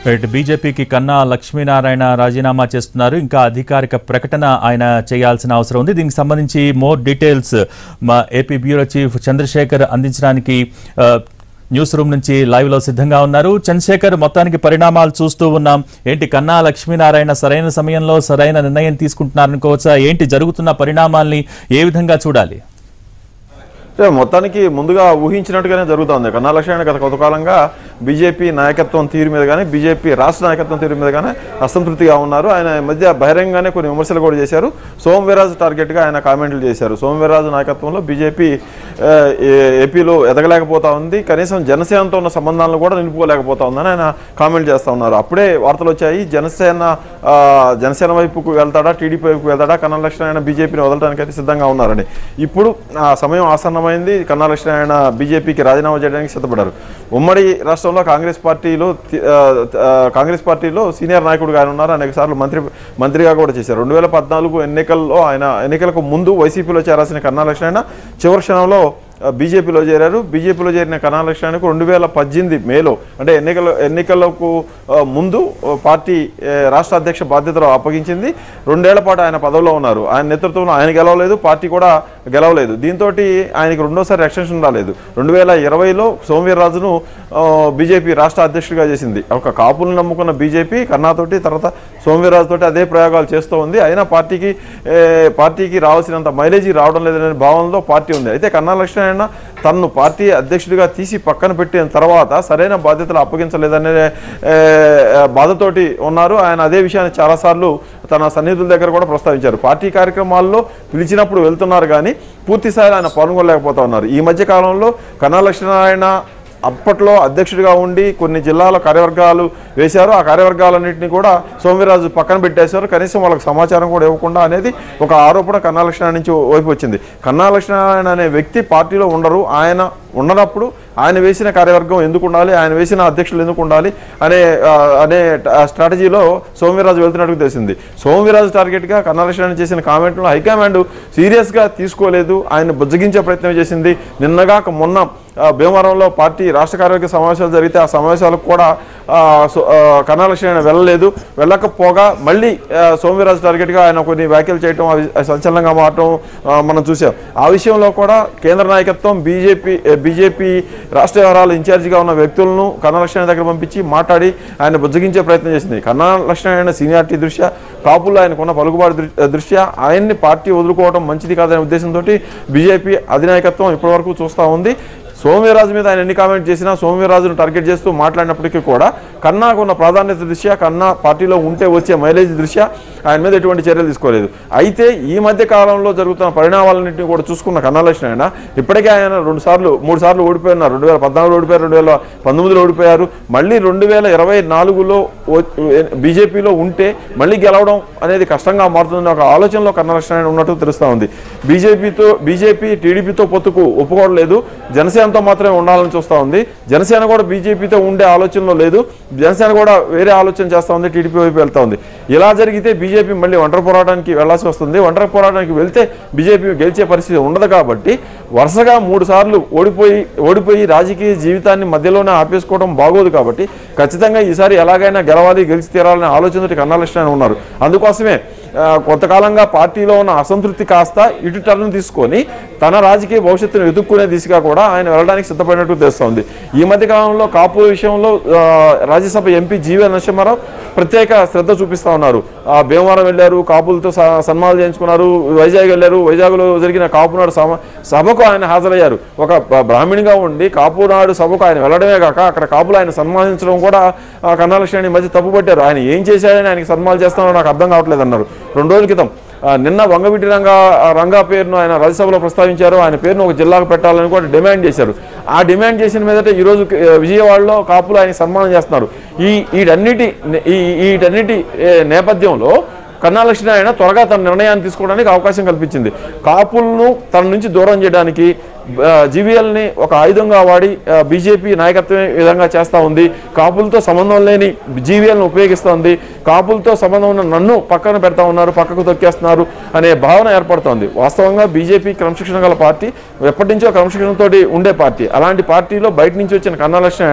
Right బీజేపీకి కన్నా లక్ష్మీనారాయణ రాజీనామా చేస్తున్నారు ఇంకా అధికారిక ప్రకటన ఆయన చేయాల్సిన అవసరం ఉంది దీనికి సంబంధించి మోర్ డీటెయిల్స్ మా ఏపీ బ్యూరో చీఫ్ చంద్రశేఖర్ అందించడానికి ఆ, న్యూస్ రూమ్ నుంచి లైవ్ లో సిద్ధంగా ఉన్నారు చంద్రశేఖర్ మొత్తానికి పరిణామాలు చూస్తూ ఉన్నాం ఏంటి కన్నా లక్ష్మీనారాయణ సరైన సమయంలో సరైన నిర్ణయం తీసుకుంటున్నారనుకోవచ్చా ఏంటి జరుగుతున్న పరిణామాల్ని ఏ విధంగా చూడాలి అంటే మొత్తానికి ముందుగా ఊహించినట్టుగానే జరుగుతోంది కన్నా లక్ష్మణ గత కొంతకాలంగా బీజేపీ నాయకత్వం తీరు మీద కానీ బీజేపీ రాష్ట్ర నాయకత్వం తీరు మీద కానీ అసంతృప్తిగా ఉన్నారు ఆయన ఈ మధ్య బహిరంగంగానే కొన్ని విమర్శలు కూడా చేశారు సోమ్ వీర్రాజు టార్గెట్గా ఆయన కామెంట్లు చేశారు సోమ్ వీర్రాజు నాయకత్వంలో బీజేపీ ఆ, ఏ- ఏపీలో ఎదగలేకపోతా ఉంది కనీసం జనసేనతో ఉన్న సంబంధాలను కూడా నిలుపుకోలేకపోతా ఉందని ఆయన కామెంట్ చేస్తూ ఉన్నారు అప్పుడే వార్తలు వచ్చాయి జనసేన ఆ, జనసేన వైపుకు వెళ్తాడా టీడీపీ వైపుకు వెళ్తాడా కన్నా లక్ష్మణ బీజేపీని వదలడానికి అయితే సిద్ధంగా ఉన్నారని ఇప్పుడు ఆ సమయం ఆసన్నమైంది కన్నా లక్ష్మణ బీజేపీకి రాజీనామా చేయడానికి సిద్ధపడ్డారు ఉమ్మడి రాష్ట్రంలో కాంగ్రెస్ పార్టీలో తి- ఆ, ఆ, కాంగ్రెస్ పార్టీలో సీనియర్ నాయకుడుగా ఆయన ఉన్నారు అనేక సార్లు మంత్రి మంత్రిగా కూడా చేశారు రెండు వేల పద్నాలుగు ఎన్నికల్లో ఆయన ఎన్నికలకు ముందు వైసీపీలో చేరాల్సిన కన్నా లక్ష్మణ చివరి క్షణంలో ఆ, బీజేపీలో చేరారు బీజేపీలో చేరిన కన్నా లక్ష్మణకు రెండు వేల పద్దెనిమిది మేలో అంటే ఎన్నికల ఎన్నికలకు ఆ, ముందు ఆ, పార్టీ ఆ, రాష్ట్ర అధ్యక్ష బాధ్యతలు అప్పగించింది రెండేళ్ల పాటు ఆయన పదవిలో ఉన్నారు ఆయన నేతృత్వంలో ఆయన గెలవలేదు పార్టీ కూడా గెలవలేదు దీంతో ఆయనకి రెండోసారి ఎక్స్టెన్షన్ రాలేదు రెండు వేల ఇరవైలో సోమవీర్రాజును ఆ, బీజేపీ రాష్ట్ర అధ్యక్షుడిగా చేసింది ఒక కాపులను నమ్ముకున్న బీజేపీ కన్నాతోటి తర్వాత సోమవీర్రాజు తోటి అదే ప్రయోగాలు చేస్తూ ఉంది అయినా పార్టీకి ఏ, పార్టీకి రావాల్సినంత మైలేజీ రావడం లేదనే భావనలో పార్టీ ఉంది అయితే కన్నా లక్ష్మణ తనను పార్టీ అధ్యక్షుడిగా తీసి పక్కన పెట్టిన తర్వాత సరైన బాధ్యతలు అప్పగించలేదనే ఏ, బాధతోటి ఉన్నారు ఆయన అదే విషయాన్ని చాలాసార్లు తన సన్నిహితుల దగ్గర కూడా ప్రస్తావించారు పార్టీ కార్యక్రమాల్లో పిలిచినప్పుడు వెళ్తున్నారు కానీ పూర్తి స్థాయిలో ఆయన పాల్గొనలేకపోతా ఉన్నారు ఈ మధ్య కాలంలో కన్నా లక్ష్మీనారాయణ అప్పట్లో అధ్యక్షుడిగా ఉండి కొన్ని జిల్లాల కార్యవర్గాలు వేశారు ఆ కార్యవర్గాలన్నింటినీ కూడా సోమవీరాజు పక్కన పెట్టేశారు కనీసం వాళ్ళకి సమాచారం కూడా ఇవ్వకుండా అనేది ఒక ఆరోపణ కన్నా లక్ష్మణ నుంచి వైపు వచ్చింది కన్నా లక్ష్మణ అనే వ్యక్తి పార్టీలో ఉండరు ఆయన ఉండనప్పుడు ఆయన వేసిన కార్యవర్గం ఎందుకు ఉండాలి ఆయన వేసిన అధ్యక్షులు ఎందుకు ఉండాలి అనే ఆ, అనే ట- స్ట్రాటజీలో సోమవీరాజు వెళ్తున్నట్టు తెలిసింది సోమవీరాజు టార్గెట్గా కన్నా లక్ష్మణ చేసిన కామెంట్లను హైకమాండ్ సీరియస్గా తీసుకోలేదు ఆయన బుజ్జగించే ప్రయత్నం చేసింది నిన్నగాక మొన్న ఆ, భీమవరంలో పార్టీ రాష్ట్ర కార్యవర్గ సమావేశాలు జరిగితే ఆ సమావేశాలకు కూడా ఆ, సో- ఆ, కన్నా లక్ష్మణ వెళ్ళలేదు వెళ్ళకపోగా మళ్ళీ ఆ, సోమవీరాజు టార్గెట్గా ఆయన కొన్ని వ్యాఖ్యలు చేయటం అవి సంచలనంగా మారటం ఆ, మనం చూసాం ఆ విషయంలో కూడా కేంద్ర నాయకత్వం బీజేపీ బీజేపీ రాష్ట్ర వ్యవహారాలు ఇన్ఛార్జిగా ఉన్న వ్యక్తులను కన్నా లక్ష్మణ దగ్గర పంపించి మాట్లాడి ఆయన బుజ్జగించే ప్రయత్నం చేసింది కన్నా లక్ష్మణ సీనియారిటీ దృష్ట్యా కాపుల్లో ఆయనకున్న పలుకుబాటు దృ- దృష్ట్యా ఆయన్ని పార్టీ వదులుకోవడం మంచిది కాదనే ఉద్దేశంతో బీజేపీ అధినాయకత్వం ఇప్పటివరకు చూస్తూ ఉంది సోమవీరాజు మీద ఆయన ఎన్ని కామెంట్ చేసినా సోమవీరాజును టార్గెట్ చేస్తూ మాట్లాడినప్పటికీ కూడా కన్నాకు ఉన్న ప్రాధాన్యత దృష్ట్యా కన్నా పార్టీలో ఉంటే వచ్చే మైలేజ్ దృష్ట్యా ఆయన మీద ఎటువంటి చర్యలు తీసుకోలేదు అయితే ఈ మధ్య కాలంలో జరుగుతున్న పరిణామాలన్నింటినీ కూడా చూసుకున్న కన్నా లక్ష్మణ ఇప్పటికే ఆయన రెండు సార్లు మూడు సార్లు ఓడిపోయినారు రెండు వేల పద్నాలుగులో ఓడిపోయారు రెండు వేల పంతొమ్మిదిలో ఓడిపోయారు మళ్ళీ రెండు వేల ఇరవై నాలుగులో బీజేపీలో ఉంటే మళ్ళీ గెలవడం అనేది కష్టంగా మారుతుందనే ఒక ఆలోచనలో కన్నా లక్ష్మణ ఉన్నట్టు తెలుస్తూ ఉంది బీజేపీతో బీజేపీ టీడీపీతో పొత్తుకు ఒప్పుకోవట్లేదు జనసేనతో మాత్రమే ఉండాలని చూస్తూ ఉంది జనసేన కూడా బీజేపీతో ఉండే ఆలోచనలో లేదు జనసేన కూడా వేరే ఆలోచన చేస్తూ ఉంది టీడీపీ వైపు వెళ్తా ఉంది ఇలా జరిగితే బీజేపీ మళ్ళీ ఒంటరి పోరాటానికి వెళ్లాల్సి వస్తుంది ఒంటరి పోరాటానికి వెళ్తే బీజేపీ గెలిచే పరిస్థితి ఉండదు కాబట్టి వరుసగా మూడు సార్లు ఓడిపోయి ఓడిపోయి రాజకీయ జీవితాన్ని మధ్యలోనే ఆపేసుకోవడం బాగోదు కాబట్టి ఖచ్చితంగా ఈసారి ఎలాగైనా గెలవాలి గెలిచి తీరాలనే ఆలోచనతో కన్నా లక్ష్మణ ఉన్నారు అందుకోసమే ఆ, కొంతకాలంగా పార్టీలో ఉన్న అసంతృప్తి కాస్త ఇటు టర్న్ తీసుకొని తన రాజకీయ భవిష్యత్తును ఎదుర్కొనే దిశగా కూడా ఆయన వెళ్ళడానికి సిద్ధపడినట్టు తెలుస్తోంది ఈ మధ్య కాలంలో కాపు విషయంలో ఆ, రాజ్యసభ ఎంపీ జీవన్ నరసింహారావు ప్రత్యేక శ్రద్ధ చూపిస్తా ఉన్నారు ఆ, భీమవరం వెళ్ళారు కాపులతో స- సన్మానాలు చేయించుకున్నారు వైజాగ్ వెళ్ళారు వైజాగ్లో జరిగిన కాపునాడు సభ సభకు ఆయన హాజరయ్యారు ఒక బ- బ్రాహ్మణిగా ఉండి కాపునాడు సభకు ఆయన వెళ్ళడమే కాక అక్కడ కాపులు ఆయన సన్మానించడం కూడా ఆ, కన్నాలక్ష్మి ఈ మధ్య తప్పుపట్టారు ఆయన ఏం చేశాడని ఆయనకి సన్మానాలు చేస్తామో నాకు అర్థం కావట్లేదు అన్నారు రెండు రోజుల క్రితం ఆ, నిన్న వంగవీటి రంగా ఆ రంగా పేరును ఆయన రాజ్యసభలో ప్రస్తావించారు ఆయన పేరును ఒక జిల్లాకు పెట్టాలని కూడా డిమాండ్ చేశారు ఆ డిమాండ్ చేసిన మీదట ఈరోజు ఆ, విజయవాడలో కాపులు ఆయన సన్మానం చేస్తున్నారు ఈ వీటన్నిటి ఈ వీటన్నిటి ఏ, నేపథ్యంలో కన్నాలక్ష్మి ఆయన త్వరగా తన నిర్ణయాన్ని తీసుకోవడానికి అవకాశం కల్పించింది కాపులను తన నుంచి దూరం చేయడానికి జీవీఎల్ని ఒక ఆయుధంగా వాడి బీజేపీ నాయకత్వం ఈ విధంగా చేస్తూ ఉంది కాపులతో సంబంధం లేని జీవీఎల్ని ఉపయోగిస్తోంది కాపులతో సంబంధం ఉన్న నన్ను పక్కన పెడతా ఉన్నారు పక్కకు తొక్కేస్తున్నారు అనే భావన ఏర్పడుతోంది వాస్తవంగా బీజేపీ క్రమశిక్షణ గల పార్టీ ఎప్పటి నుంచో క్రమశిక్షణతోటి ఉండే పార్టీ అలాంటి పార్టీలో బయట నుంచి వచ్చిన కన్నాలక్ష్మి అయినా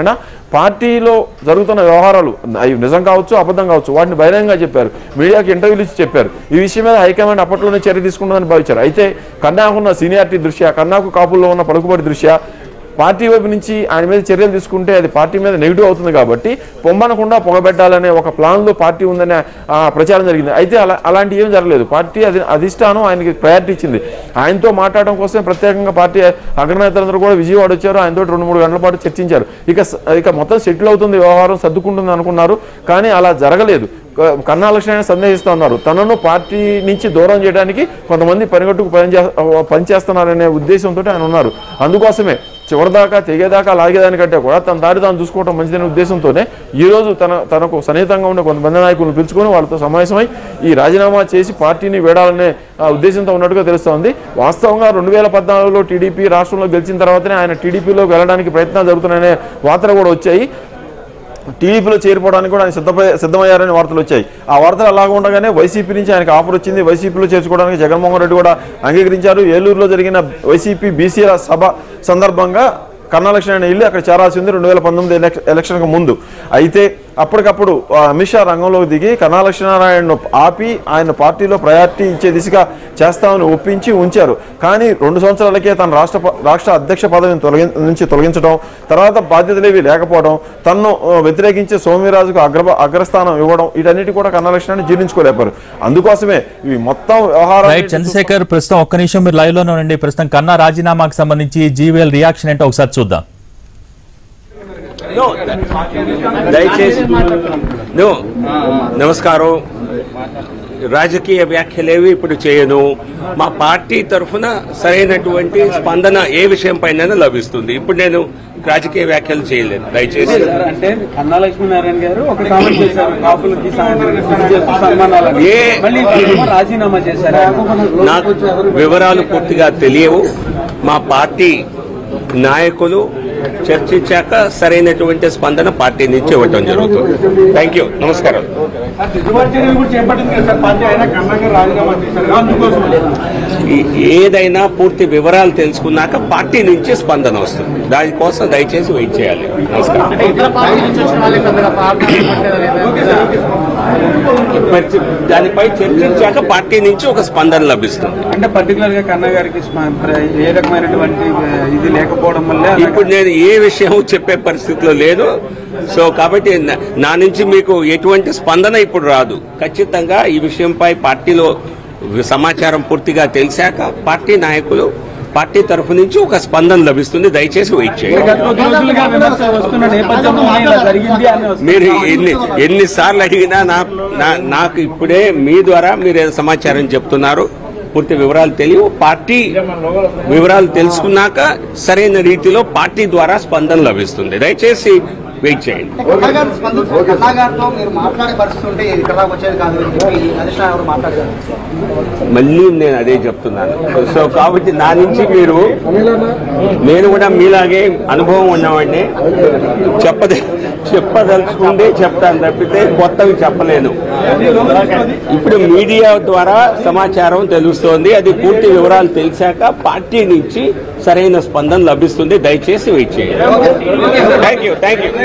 పార్టీలో జరుగుతున్న వ్యవహారాలు అవి నిజం కావచ్చు అబద్ధం కావచ్చు వాటిని బహిరంగంగా చెప్పారు మీడియాకి ఇంటర్వ్యూలు ఇచ్చి చెప్పారు ఈ విషయం మీద హైకమాండ్ అప్పట్లోనే చర్య తీసుకుంటుందని భావించారు అయితే కన్నాకున్న సీనియారిటీ దృష్ట్యా కన్నాకు కాపుల్లో ఉన్న పలుకుబడి దృష్ట్యా పార్టీ వైపు నుంచి ఆయన మీద చర్యలు తీసుకుంటే అది పార్టీ మీద నెగిటివ్ అవుతుంది కాబట్టి పొమ్మనకుండా పొగబెట్టాలనే ఒక ప్లాన్లో పార్టీ ఉందనే ఆ, ప్రచారం జరిగింది అయితే అలా అలాంటి ఏం జరగలేదు పార్టీ అది అధిష్టానం ఆయనకి ప్రయారిటీ ఇచ్చింది ఆయనతో మాట్లాడడం కోసం ప్రత్యేకంగా పార్టీ అగ్రనేతలందరూ కూడా విజయవాడ వచ్చారు ఆయనతో రెండు మూడు గంటల పాటు చర్చించారు ఇక స- ఇక మొత్తం సెటిల్ అవుతుంది వ్యవహారం సర్దుకుంటుంది అనుకున్నారు కానీ అలా జరగలేదు క- కన్నా లక్ష్మణ సందేహిస్తూ ఉన్నారు తనను పార్టీ నుంచి దూరం చేయడానికి కొంతమంది పనిగట్టుకు పనిచే పనిచేస్తున్నారనే ఉద్దేశంతో ఆయన ఉన్నారు అందుకోసమే చివరిదాకా తెగేదాకా లాగేదానికంటే కూడా తన దారి తాను చూసుకోవడం మంచిదనే ఉద్దేశంతోనే ఈ రోజు తన తనకు సన్నిహితంగా ఉండే కొంతమంది నాయకులను పిలుచుకొని వాళ్ళతో సమావేశమై ఈ రాజీనామా చేసి పార్టీని వేడాలనే ఆ, ఉద్దేశంతో ఉన్నట్టుగా తెలుస్తోంది వాస్తవంగా రెండు వేల పద్నాలుగులో టీడీపీ రాష్ట్రంలో గెలిచిన తర్వాతనే ఆయన టీడీపీలోకి వెళ్ళడానికి ప్రయత్నాలు జరుగుతున్నాయనే వార్తలు కూడా వచ్చాయి టీడీపీలో చేరిపోవడానికి కూడా ఆయన సిద్ధపై సిద్ధమయ్యారని వార్తలు వచ్చాయి ఆ వార్తలు అలాగ ఉండగానే వైసీపీ నుంచి ఆయనకు ఆఫర్ వచ్చింది వైసీపీలో చేర్చుకోవడానికి జగన్మోహన్ రెడ్డి కూడా అంగీకరించారు ఏలూరులో జరిగిన వైసీపీ బీసీల సభ సందర్భంగా కర్ణాలక్ష్మి ఆయన వెళ్ళి అక్కడ చేరాల్సింది రెండు వేల పంతొమ్మిది ఎలక్- ఎలక్షన్కు ముందు అయితే అప్పటికప్పుడు ఆ, అమిత్ షా రంగంలోకి దిగి కన్నా లక్ష్మీనారాయణను ఆపి ఆయన పార్టీలో ప్రయారిటీ ఇచ్చే దిశగా చేస్తామని ఒప్పించి ఉంచారు కానీ రెండు సంవత్సరాలకే తన రాష్ట్ర ప- రాష్ట్ర అధ్యక్ష పదవిని తొలగి నుంచి తొలగించడం తర్వాత బాధ్యతలేవి లేకపోవడం తన్ను ఆ, వ్యతిరేకించే సోమిరాజుకు అగ్ర అగ్రస్థానం ఇవ్వడం వీటన్నిటి కూడా కన్నా లక్ష్మణాన్ని జీర్ణించుకోలేపారు అందుకోసమే ఇవి మొత్తం వ్యవహారం రైట్ చంద్రశేఖర్ ప్రస్తుతం ఒక్క నిమిషం మీరు లైవ్ లోనే ఉండండి ప్రస్తుతం కన్నా రాజీనామాకు సంబంధించి జీవీఎల్ రియాక్షన్ ఏంటో ఒకసారి చూద్దాం నో దయచేసి నో నమస్కారం రాజకీయ వ్యాఖ్యలేవి ఇప్పుడు చేయను మా పార్టీ తరఫున సరైనటువంటి స్పందన ఏ విషయం పైన లభిస్తుంది ఇప్పుడు నేను రాజకీయ వ్యాఖ్యలు చేయలేను దయచేసి సార్, అంటే కన్నా లక్ష్మీనారాయణ గారు ఒక కామెంట్ చేశారు కాపులకి సాయంత్రం సన్మానాలు ఏ- మళ్ళీ ఇప్పుడేమో రాజీనామా చేశారు నాకు వివరాలు పూర్తిగా తెలియవు మా పార్టీ నాయకులు చర్చించాక సరైనటువంటి స్పందన పార్టీ నుంచి ఇవ్వటం జరుగుతుంది థ్యాంక్ యూ నమస్కారం దిద్దుబాటు చర్యలు కూడా చేపట్టింది కదా సార్ పార్టీ అయినా కన్నా గారు రాజీనామా చేశారు అందుకోసం ఈ- ఏదైనా పూర్తి వివరాలు తెలుసుకున్నాక పార్టీ నుంచి స్పందన వస్తుంది దానికోసం దయచేసి వెయిట్ చేయాలి నమస్కారం మరి దానిపై చర్చించాక పార్టీ నుంచి ఒక స్పందన లభిస్తుంది అంటే పర్టికులర్ గా కన్నా గారికి స్మ- ప్ర- ఏ రకమైనటువంటి ఆ, ఇది లేకపోవడం వల్ల ఇప్పుడు నేను ఏ విషయం చెప్పే పరిస్థితిలో లేదు సో కాబట్టి నా- నా నుంచి మీకు ఎటువంటి స్పందన ఇప్పుడు రాదు ఖచ్చితంగా ఈ విషయంపై పార్టీలో సమాచారం పూర్తిగా తెలిసాక పార్టీ నాయకులు పార్టీ తరఫు నుంచి ఒక స్పందన లభిస్తుంది దయచేసి వెయిట్ చేయండి గత కొద్ది రోజులుగా విమర్శ వస్తున్న నేపథ్యంలో ఇలా జరిగింది అని వస్తుంది. మీరు ఎన్ని ఎన్నిసార్లు అడిగినా నా నా- నాకు ఇప్పుడే మీ ద్వారా మీరు ఏదో సమాచారం చెప్తున్నారు పూర్తి వివరాలు తెలియవు పార్టీ వివరాలు తెలుసుకున్నాక సరైన రీతిలో పార్టీ ద్వారా స్పందన లభిస్తుంది దయచేసి వెయిట్ చేయండి కళాగారు స్పందించారు కళాగారితో మీరు మాట్లాడే పరిస్థితి ఉంటే ఇక్కడ దాకా వచ్చేది కాదు అని చెప్పి అధిష్టానం ఎవరు మాట్లాడారు మళ్ళీ నేను అదే చెప్తున్నాను సో కాబట్టి నా నుంచి మీరు నేను కూడా మీలాగే అనుభవం ఉన్నవాడిని చెప్పదే చెప్పదలుచుకుంటే చెప్తాను తప్పితే కొత్తవి చెప్పలేను ఇప్పుడు మీడియా ద్వారా సమాచారం తెలుస్తోంది అది పూర్తి వివరాలు తెలిసాక పార్టీ నుంచి సరైన స్పందన లభిస్తుంది దయచేసి వెయిట్ చేయండి thank you thank you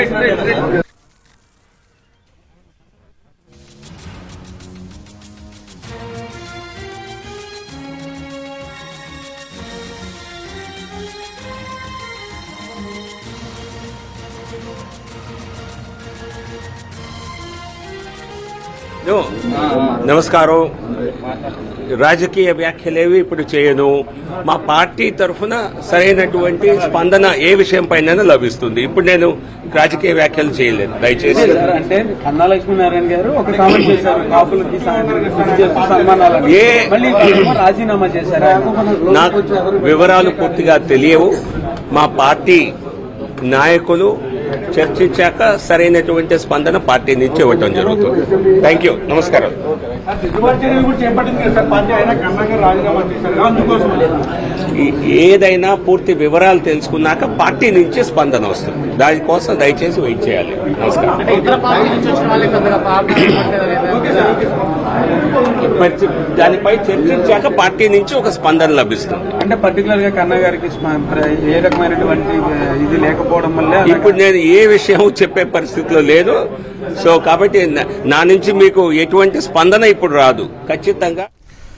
no. నమస్కారం రాజకీయ వ్యాఖ్యలేవి ఇప్పుడు చేయను మా పార్టీ తరఫున సరైనటువంటి స్పందన ఏ విషయం పైన లభిస్తుంది ఇప్పుడు నేను రాజకీయ వ్యాఖ్యలు చేయలేను దయచేసి సార్, అంటే కన్నా లక్ష్మీనారాయణ గారు ఒక కామెంట్ చేశారు కాపులకి సాయంత్రం సన్మానాలు ఏ- మళ్ళీ ఇప్పుడేమో రాజీనామా చేశారు నాకు వివరాలు పూర్తిగా తెలియవు మా పార్టీ నాయకులు చర్చించాక సరైనటువంటి స్పందన పార్టీ నుంచి ఇవ్వటం జరుగుతుంది థ్యాంక్ యూ నమస్కారం దిద్దుబాటు చర్యలు కూడా చేపట్టింది కదా సార్ పార్టీ అయినా కన్నా గారు రాజీనామా చేశారు అందుకోసం ఈ- ఏదైనా పూర్తి వివరాలు తెలుసుకున్నాక పార్టీ నుంచి స్పందన వస్తుంది దానికోసం దయచేసి వెయిట్ చేయాలి నమస్కారం ఇతర పార్టీ నుంచి వచ్చిన వాళ్ళకి పెద్దగా పార్టీ పరిస్థితి దానిపై చర్చించాక పార్టీ నుంచి ఒక స్పందన లభిస్తుంది అంటే పర్టికులర్ గా కన్నా గారికి స్మ- ప్ర- ఏ రకమైనటువంటి ఆ, ఇది లేకపోవడం వల్లే అలాగా- ఇప్పుడు నేను ఏ విషయం చెప్పే పరిస్థితిలో లేదు సో కాబట్టి నా- నా నుంచి మీకు ఎటువంటి స్పందన ఇప్పుడు రాదు ఖచ్చితంగా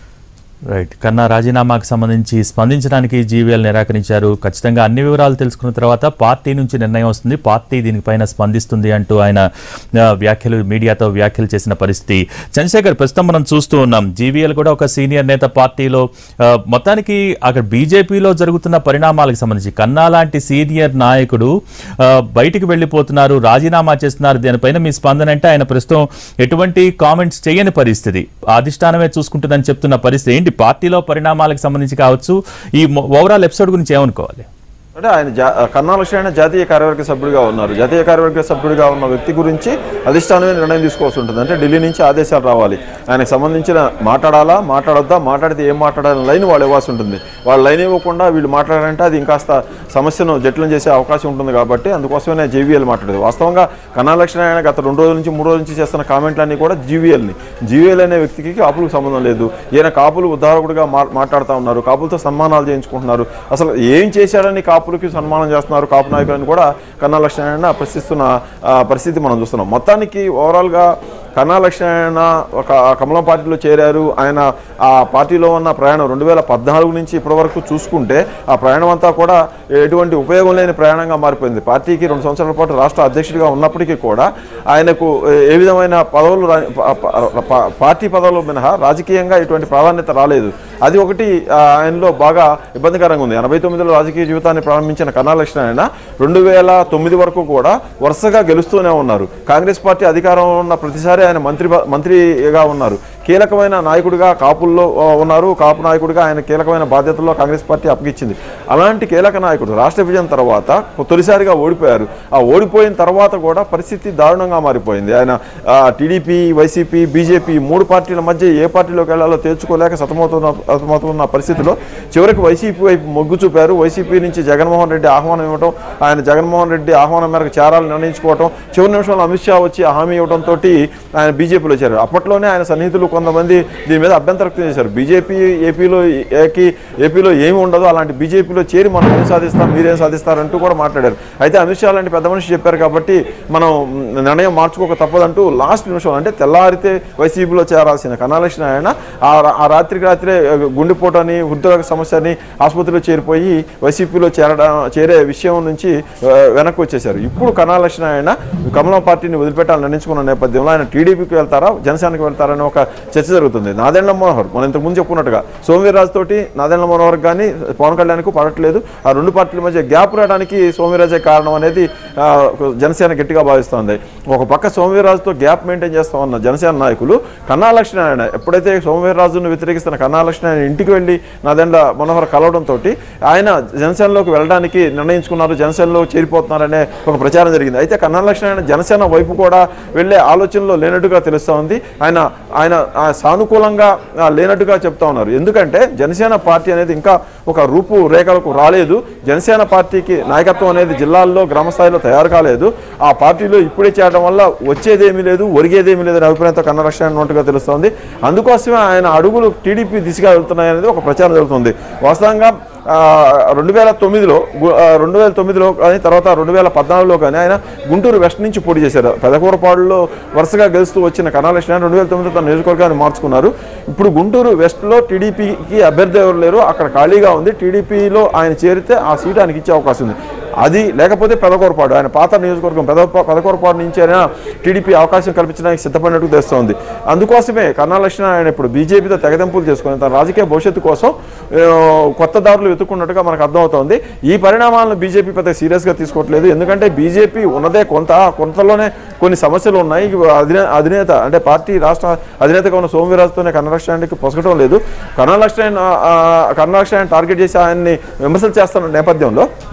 రైట్ కన్నా రాజీనామాకు సంబంధించి స్పందించడానికి జీవీఎల్ నిరాకరించారు ఖచ్చితంగా అన్ని వివరాలు తెలుసుకున్న తర్వాత పార్టీ నుంచి నిర్ణయం వస్తుంది పార్టీ దీనిపైన స్పందిస్తుంది అంటూ ఆయన ఆ, వ్యాఖ్యలు మీడియాతో వ్యాఖ్యలు చేసిన పరిస్థితి చంద్రశేఖర్ ప్రస్తుతం మనం చూస్తూ ఉన్నాం జీవీఎల్ కూడా ఒక సీనియర్ నేత పార్టీలో ఆ, మొత్తానికి అక్కడ బీజేపీలో జరుగుతున్న పరిణామాలకు సంబంధించి కన్నా లాంటి సీనియర్ నాయకుడు ఆ, బయటికి వెళ్ళిపోతున్నారు రాజీనామా చేస్తున్నారు దీనిపైన మీ స్పందన అంటే ఆయన ప్రస్తుతం ఎటువంటి కామెంట్స్ చేయని పరిస్థితి అధిష్టానమే చూసుకుంటుందని చెప్తున్న పరిస్థితి ఏంటి పార్టీలో పరిణామాలకు సంబంధించి కావచ్చు ఈ ఓవరాల్ ఎపిసోడ్ గురించి ఏమనుకోవాలి అంటే ఆయన జా కన్నా లక్ష్మణ జాతీయ కార్యవర్గ సభ్యుడిగా ఉన్నారు జాతీయ కార్యవర్గ సభ్యుడిగా ఉన్న వ్యక్తి గురించి అధిష్టానమే నిర్ణయం తీసుకోవాల్సి ఉంటుంది అంటే ఢిల్లీ నుంచి ఆదేశాలు రావాలి ఆయనకు సంబంధించిన మాట్లాడాలా మాట్లాడొద్దా మాట్లాడితే ఏం మాట్లాడాలని లైన్ వాళ్ళు ఇవ్వాల్సి ఉంటుంది వాళ్ళు లైన్ ఇవ్వకుండా వీళ్ళు మాట్లాడారంటే అది ఇంకాస్త సమస్యను జటిలం చేసే అవకాశం ఉంటుంది కాబట్టి అందుకోసమే జేవీఎల్ మాట్లాడేది వాస్తవంగా కన్నా లక్ష్మణ ఆయన గత రెండు రోజుల నుంచి మూడు రోజుల నుంచి చేస్తున్న కామెంట్లన్నీ కూడా జీవీఎల్ని జీవీఎల్ అనే వ్యక్తికి కాపులకు సంబంధం లేదు ఈయన కాపులు ఉద్ధారకుడిగా మా మాట్లాడుతూ ఉన్నారు కాపులతో సన్మానాలు చేయించుకుంటున్నారు అసలు ఏం చేశాడని కాపులకి సన్మానం చేస్తున్నారు కాపు నాయకులని కూడా కన్నా లక్ష్మణ ప్రశ్నిస్తున్న ఆ, పరిస్థితి మనం చూస్తున్నాం మొత్తానికి ఓవరాల్గా కన్నా లక్ష్మణ ఒక కమలం పార్టీలో చేరారు ఆయన ఆ పార్టీలో ఉన్న ప్రయాణం రెండు వేల పద్నాలుగు నుంచి ఇప్పటి వరకు చూసుకుంటే ఆ ప్రయాణం అంతా కూడా ఎటువంటి ఉపయోగం లేని ప్రయాణంగా మారిపోయింది పార్టీకి రెండు సంవత్సరాల పాటు రాష్ట్ర అధ్యక్షుడిగా ఉన్నప్పటికీ కూడా ఆయనకు ఏ విధమైన పదవులు రా- ప- ప- ప- పార్టీ పదవులు మినహా రాజకీయంగా ఎటువంటి ప్రాధాన్యత రాలేదు అది ఒకటి ఆ, ఆయనలో బాగా ఇబ్బందికరంగా ఉంది ఎనభై తొమ్మిదిలో రాజకీయ జీవితాన్ని ప్రారంభించిన కన్నా లక్ష్మణ రెండు వేల తొమ్మిది వరకు కూడా వరుసగా గెలుస్తూనే ఉన్నారు కాంగ్రెస్ పార్టీ అధికారంలో ఉన్న ప్రతిసారి ఆయన మంత్రి మంత్రిగా ఉన్నారు కీలకమైన నాయకుడిగా కాపుల్లో ఆ, ఉన్నారు కాపు నాయకుడిగా ఆయన కీలకమైన బాధ్యతల్లో కాంగ్రెస్ పార్టీ అప్పగించింది అలాంటి కీలక నాయకుడు రాష్ట్ర విభజన తర్వాత తొలిసారిగా ఓడిపోయారు ఆ ఓడిపోయిన తర్వాత కూడా పరిస్థితి దారుణంగా మారిపోయింది ఆయన టీడీపీ వైసీపీ బీజేపీ మూడు పార్టీల మధ్య ఏ పార్టీలోకి వెళ్లాలో తేల్చుకోలేక సతమవుతున్న సతమవుతున్న పరిస్థితిలో చివరికి వైసీపీ వైపు మొగ్గు చూపారు వైసీపీ నుంచి జగన్మోహన్ రెడ్డి ఆహ్వానం ఇవ్వడం ఆయన జగన్మోహన్ రెడ్డి ఆహ్వానం మేరకు చేరాలని నిర్ణయించుకోవడం చివరి నిమిషంలో అమిత్ షా వచ్చి ఆ హామీ ఇవ్వడంతో ఆయన బీజేపీలో చేరారు అప్పట్లోనే ఆయన సన్నిహితులు కొంతమంది దీని మీద అభ్యంతరం వ్యక్తం చేశారు బీజేపీ ఏపీలో ఏకి ఏపీలో ఏమి ఉండదు అలాంటి బీజేపీలో చేరి మనం ఏం సాధిస్తాం మీరేం సాధిస్తారంటూ కూడా మాట్లాడారు అయితే అమిత్ షా లాంటి పెద్ద మనిషి చెప్పారు కాబట్టి మనం మ్, నిర్ణయం మార్చుకోక తప్పదంటూ లాస్ట్ నిమిషం అంటే తెల్లారితే వైసీపీలో చేరాల్సిన కనాలక్ష్ణ ఆయన ఆ రా- ఆ రాత్రికి రాత్రే గుండెపోటు అని హృదయ సమస్య అని ఆసుపత్రిలో చేరిపోయి వైసీపీలో చేరడం చేరే విషయం నుంచి ఆ, వెనక్కి వచ్చేశారు ఇప్పుడు కనాలక్ష్ణ ఆయన కమలం పార్టీని వదిలిపెట్టాలని నిర్ణయించుకున్న నేపథ్యంలో ఆయన టీడీపీకి వెళ్తారా జనసేనకి వెళ్తారని ఒక చర్చ జరుగుతుంది నాదెండ్ల మనోహర్ మనం ఇంతకుముందు చెప్పుకున్నట్టుగా సోమవీర్రాజు తోటి నాదెండ్ల మనోహర్ కానీ పవన్ కళ్యాణ్కు పడట్లేదు ఆ రెండు పార్టీల మధ్య గ్యాప్ రావడానికి సోమవీరాజే కారణం అనేది ఆ, జనసేన గట్టిగా భావిస్తోంది ఒక పక్క సోమవీర్రాజుతో గ్యాప్ మెయింటైన్ చేస్తా ఉన్న జనసేన నాయకులు కన్నా లక్ష్మణ ఎప్పుడైతే సోమవీర్రాజును వ్యతిరేకిస్తున్న కన్నా లక్ష్మణ ఇంటికి వెళ్ళి నాదెండ్ల మనోహర్ కలవడంతో ఆయన జనసేనలోకి వెళ్ళడానికి నిర్ణయించుకున్నారు జనసేనలో చేరిపోతున్నారనే ఒక ప్రచారం జరిగింది అయితే కన్నా లక్ష్మణ జనసేన వైపు కూడా వెళ్ళే ఆలోచనలో లేనట్టుగా తెలుస్తూ ఉంది ఆయన ఆయన ఆ, సానుకూలంగా ఆ, లేనట్టుగా చెప్తా ఉన్నారు ఎందుకంటే జనసేన పార్టీ అనేది ఇంకా ఒక రూపు రేఖలకు రాలేదు జనసేన పార్టీకి నాయకత్వం అనేది జిల్లాల్లో గ్రామ స్థాయిలో తయారు కాలేదు ఆ పార్టీలో ఇప్పుడే చేయడం వల్ల వచ్చేదేమీ లేదు ఒరిగేదేమీ లేదు అనే అభిప్రాయంతో కన్న రక్షణ ఉన్నట్టుగా తెలుస్తోంది అందుకోసమే ఆయన అడుగులు టీడీపీ దిశగా వెళ్తున్నాయనేది ఒక ప్రచారం జరుగుతుంది వాస్తవంగా ఆ, రెండు వేల తొమ్మిదిలో గు- ఆ, రెండు వేల తొమ్మిదిలో కానీ తర్వాత రెండు వేల పద్నాలుగులో కానీ ఆయన గుంటూరు వెస్ట్ నుంచి పోటీ చేశారు పెదకూరపాడులో వరుసగా గెలుస్తూ వచ్చిన కర్ణాలక్ష్మి రెండు వేల తొమ్మిదిలో తన నియోజకవర్గాన్ని మార్చుకున్నారు ఇప్పుడు గుంటూరు వెస్ట్లో టీడీపీకి అభ్యర్థి ఎవరు లేరు అక్కడ ఖాళీగా ఉంది టీడీపీలో ఆయన చేరితే ఆ సీట్ ఆయనకి ఇచ్చే అవకాశం ఉంది అది లేకపోతే పెదకూరపాడు ఆయన పాత నియోజకవర్గం పెద పెదకూరపాడు నుంచి అయినా టీడీపీ అవకాశం కల్పించడానికి సిద్ధపడినట్టు తెస్తోంది అందుకోసమే కర్ణాలక్ష్మి ఆయన ఇప్పుడు బీజేపీతో తెగదెంపులు చేసుకుని తన రాజకీయ భవిష్యత్తు కోసం ఆ, కొత్త దారులు వెతుక్కున్నట్టుగా మనకు అర్థమవుతోంది ఈ పరిణామాలను బీజేపీ పెద్ద సీరియస్గా తీసుకోవట్లేదు ఎందుకంటే బీజేపీ ఉన్నదే కొంత ఆ కొంతలోనే కొన్ని సమస్యలు ఉన్నాయి అధినే అధినేత అంటే పార్టీ రాష్ట్ర అధినేతగా ఉన్న సోమవీరాజుతోనే కన్నలక్ష్యానికి పొసగటం లేదు కన్నలక్ష్యాన్ని కన్నలక్ష్యాన్ని టార్గెట్ చేసి ఆయన్ని విమర్శలు చేస్తున్న నేపథ్యంలో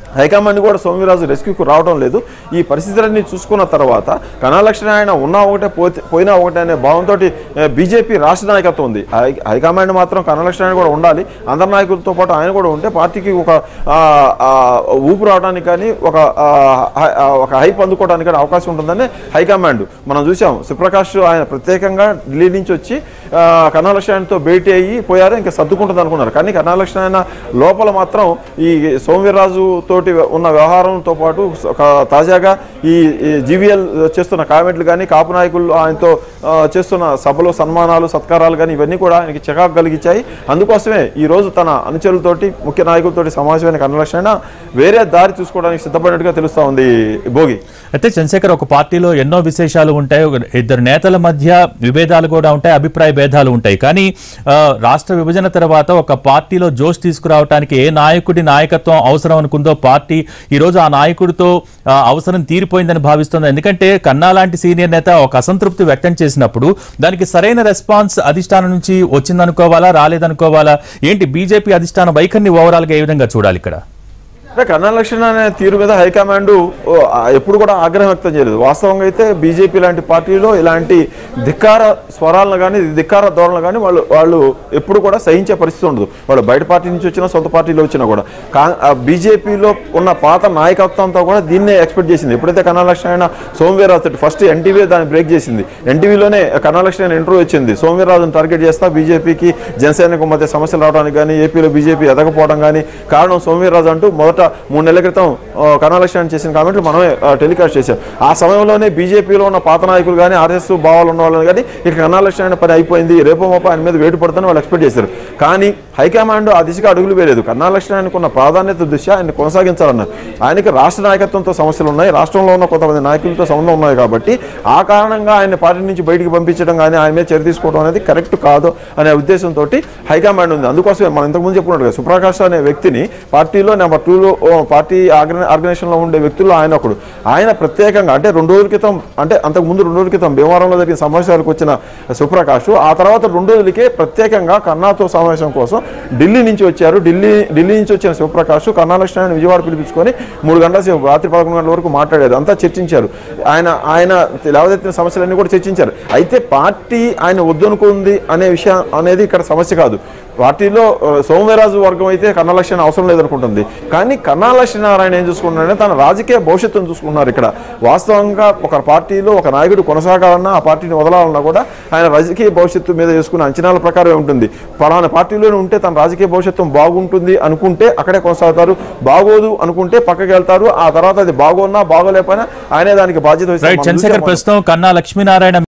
హైకమాండ్ కూడా సోమవీరాజు రెస్క్యూకు రావడం లేదు ఈ పరిస్థితులన్నీ చూసుకున్న తర్వాత కణాలక్ష్మి ఆయన ఉన్నా ఒకటే పోతే పోయినా ఒకటే అనే భావంతో బీజేపీ రాష్ట్ర నాయకత్వం ఉంది హై హైకమాండ్ మాత్రం కణాలక్ష్మి ఆయన కూడా ఉండాలి అందరి నాయకులతో పాటు ఆయన కూడా ఉంటే పార్టీకి ఒక ఆ, ఆ, ఊపు రావడానికి కానీ ఒక ఆ, హై- ఆ, ఒక హైప్ అందుకోవడానికి కానీ అవకాశం ఉంటుందని హైకమాండ్ మనం చూసాం శివప్రకాష్ ఆయన ప్రత్యేకంగా ఢిల్లీ నుంచి వచ్చి ఆ, కణాలక్ష్మి ఆయనతో భేటీ అయ్యి పోయారు ఇంకా సర్దుకుంటుంది అనుకున్నారు కానీ కణాలక్ష్మి ఆయన లోపల మాత్రం ఈ సోమవీర్రాజు తోటి ఉన్న వ్యవహారంతో పాటు ఒక తాజాగా ఈ జీవీఎల్ చేస్తున్న కామెంట్లు కానీ కాపు నాయకులు ఆయనతో ఆ, చేస్తున్న సభలో సన్మానాలు సత్కారాలు కానీ ఇవన్నీ కూడా ఆయనకి చికాకు కలిగించాయి అందుకోసమే ఈ రోజు తన అనుచరులతోటి ముఖ్య నాయకులతోటి సమావేశమైన కన్నలక్ష్ణ వేరే దారి చూసుకోవడానికి సిద్ధపడినట్టుగా తెలుస్తా ఉంది భోగి అయితే చంద్రశేఖర్ ఒక పార్టీలో ఎన్నో విశేషాలు ఉంటాయి ఒక ఇద్దరు నేతల మధ్య విభేదాలు కూడా ఉంటాయి అభిప్రాయ భేదాలు ఉంటాయి కానీ ఆ, రాష్ట్ర విభజన తర్వాత ఒక పార్టీలో జోష్ తీసుకురావడానికి ఏ నాయకుడి నాయకత్వం అవసరం అనుకుందో పార్టీ ఈ రోజు ఆ నాయకుడితో ఆ, అవసరం తీరిపోయిందని భావిస్తుంది ఎందుకంటే కన్నా లాంటి సీనియర్ నేత ఒక అసంతృప్తి వ్యక్తం చేసినప్పుడు దానికి సరైన రెస్పాన్స్ అధిష్టానం నుంచి వచ్చిందనుకోవాలా రాలేదనుకోవాలా ఏంటి బీజేపీ అధిష్టానం వైఖరిని ఓవరాల్ గా ఏ విధంగా చూడాలి ఇక్కడ అంటే కన్నలక్ష్మి అనే తీరు మీద హైకమాండ్ ఓ, ఆ, ఎప్పుడు కూడా ఆగ్రహం వ్యక్తం చేయలేదు వాస్తవంగా అయితే బీజేపీ లాంటి పార్టీలో ఇలాంటి ధిక్కార స్వరాలను కానీ ధిక్కార ధోరణలు కానీ వాళ్ళు వాళ్ళు ఎప్పుడు కూడా సహించే పరిస్థితి ఉండదు వాళ్ళు బయట పార్టీ నుంచి వచ్చినా సొంత పార్టీలో వచ్చినా కూడా కా బీజేపీలో ఉన్న పాత నాయకత్వంతో కూడా దీన్నే ఎక్స్పెక్ట్ చేసింది ఎప్పుడైతే కన్నలక్ష్మి అయిన సోమవీరరాజు ఫస్ట్ ఎన్టీవీ దాన్ని బ్రేక్ చేసింది ఎన్టీవీలోనే కన్నలక్ష్మి అయిన ఇంటర్వ్యూ వచ్చింది సోమవీరరాజును టార్గెట్ చేస్తా బీజేపీకి జనసేనకు మధ్య సమస్యలు రావడానికి కానీ ఏపీలో బీజేపీ ఎదగపోవడం కానీ కారణం సోమవీర్రాజు అంటూ మొదట మూడు నెలల క్రితం కణాలక్ష్యాన్ని చేసిన కామెంట్లు మనమే ఆ, టెలికాస్ట్ చేశాం ఆ సమయంలోనే బీజేపీలో ఉన్న పాత నాయకులు కానీ ఆర్ఎస్ భావాలు ఉన్న వాళ్ళని కానీ ఇక కణాలక్ష్యాన్ని పని అయిపోయింది రేపో మాపో ఆయన మీద వేటు పడుతుందని వాళ్ళు ఎక్స్పెక్ట్ చేశారు కానీ హైకమాండ్ ఆ దిశగా అడుగులు వేయలేదు కణాలక్ష్యానికి ఉన్న ప్రాధాన్యత దృష్ట్యా ఆయన కొనసాగించాలన్నారు ఆయనకి రాష్ట్ర నాయకత్వంతో సమస్యలు ఉన్నాయి రాష్ట్రంలో ఉన్న కొంతమంది నాయకులతో సంబంధం ఉన్నాయి కాబట్టి ఆ కారణంగా ఆయన పార్టీ నుంచి బయటికి పంపించడం కానీ ఆయన మీద చర్య తీసుకోవడం అనేది కరెక్ట్ కాదు అనే ఉద్దేశంతో హైకమాండ్ ఉంది అందుకోసమే మనం ఇంతకుముందు చెప్పుకున్నట్టుగా సుప్రకాష్ అనే వ్యక్తిని పార్టీలో నెంబర్ టూలో పార్టీ ఆర్గనై ఆర్గనైజేషన్లో ఉండే వ్యక్తుల్లో ఆయన ఒకడు ఆయన ప్రత్యేకంగా అంటే రెండు రోజుల క్రితం అంటే అంతకు ముందు రెండు రోజుల క్రితం భీమవరంలో జరిగిన సమావేశాలకు వచ్చిన సుప్రకాష్ ఆ తర్వాత రెండు రోజులకే ప్రత్యేకంగా కన్నాతో సమావేశం కోసం ఢిల్లీ నుంచి వచ్చారు ఢిల్లీ ఢిల్లీ నుంచి వచ్చిన శివప్రకాష్ కన్నాలక్ష్మిని విజయవాడ పిలిపించుకొని మూడు గంటల సేపు రాత్రి పదకొండు గంటల వరకు మాట్లాడారు అంతా చర్చించారు ఆయన ఆయన లేవదెత్తిన సమస్యలన్నీ కూడా చర్చించారు అయితే పార్టీ ఆయన వద్దనుకుంది అనే విషయం అనేది ఇక్కడ సమస్య కాదు పార్టీలో ఆ, సోమవీరాజు వర్గం అయితే కన్నలక్ష్మి అవసరం లేదనుకుంటుంది కానీ కన్నాలక్ష్మి నారాయణ ఏం చూసుకుంటున్నారంటే తన రాజకీయ భవిష్యత్తును చూసుకుంటున్నారు ఇక్కడ వాస్తవంగా ఒక పార్టీలో ఒక నాయకుడు కొనసాగాలన్నా ఆ పార్టీని వదలాలన్నా కూడా ఆయన రాజకీయ భవిష్యత్తు మీద చేసుకున్న అంచనాల ప్రకారమే ఉంటుంది పలానా పార్టీలోనే ఉంటే తన రాజకీయ భవిష్యత్తు బాగుంటుంది అనుకుంటే అక్కడే కొనసాగుతారు బాగోదు అనుకుంటే పక్కకి వెళ్తారు ఆ తర్వాత అది బాగోన్నా బాగోలేకపోయినా ఆయనే దానికి బాధ్యత వహిస్తారు. రైట్ మనం చంద్రశేఖర్ చూసాం. ప్రస్తుతం కన్నా లక్ష్మీనారాయణ